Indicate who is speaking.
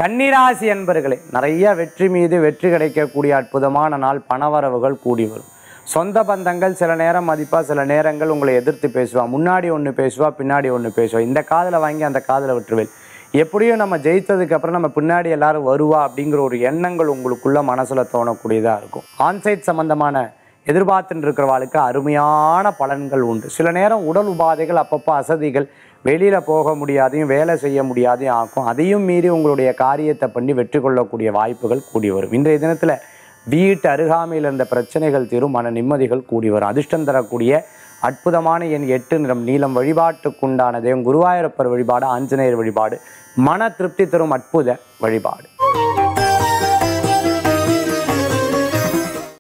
Speaker 1: கன்னிராசி என்பர்களே நிறைய வெற்றி மீது வெற்றி கிடைக்கக்கூடிய அற்புதமான நாள் பணவரவுகள் கூடி வரும் சொந்த பந்தங்கள் சில நேரம் மதிப்பா சில நேரங்கள் உங்களை எதிர்த்து பேசுவா முன்னாடி ஒன்று பேசுவா பின்னாடி ஒன்று பேசுவா இந்த காதில் வாங்கி அந்த காதில் விட்டுருவேன் எப்படியும் நம்ம ஜெயித்ததுக்கு அப்புறம் நம்ம பின்னாடி எல்லாரும் வருவா அப்படிங்கிற ஒரு எண்ணங்கள் உங்களுக்குள்ள மனசுல தோணக்கூடியதா இருக்கும் ஆன்சைட் சம்பந்தமான எதிர்பார்த்துட்டு இருக்கிறவாளுக்கு அருமையான பலன்கள் உண்டு சில நேரம் உடல் உபாதைகள் அப்பப்போ அசதிகள் வெளியில போக முடியாதையும் வேலை செய்ய முடியாதையும் ஆக்கும் அதையும் மீறி உங்களுடைய காரியத்தை பண்ணி வெற்றி கொள்ளக்கூடிய வாய்ப்புகள் கூடி வரும் இன்றைய தினத்துல வீட்டு அருகாமையில் இருந்த பிரச்சனைகள் தீரும் மன நிம்மதிகள் கூடி வரும் அதிர்ஷ்டம் தரக்கூடிய அற்புதமான என் எட்டு நிறம் நீளம் வழிபாட்டுக்குண்டான தெய்வம் குருவாயூரப்பர் வழிபாடு ஆஞ்சநேயர் வழிபாடு மன திருப்தி தரும் அற்புத வழிபாடு